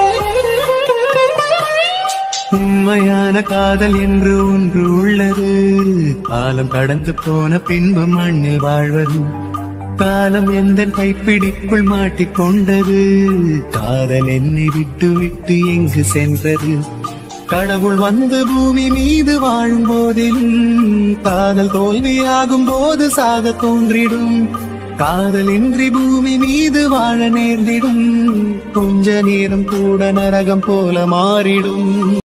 உண்மையான காதல் என்று ஒன்று உள்ளது காலம் கடந்து போன பின்பு மண்ணில் வாழ்வது காலம் எந்த கைப்பிடிக்குள் மாட்டிக்கொண்டது காதல் என்னை விட்டு விட்டு எங்கு சென்றது கடவுள் வந்து பூமி மீது வாழும் போதிலும் காதல் தோல்வியாகும் போது சாக தோன்றிடும் காதலின்றி பூமி மீது வாழ நேர்ந்திடும் கொஞ்ச நேரம் கூட நரகம் போல மாறிடும்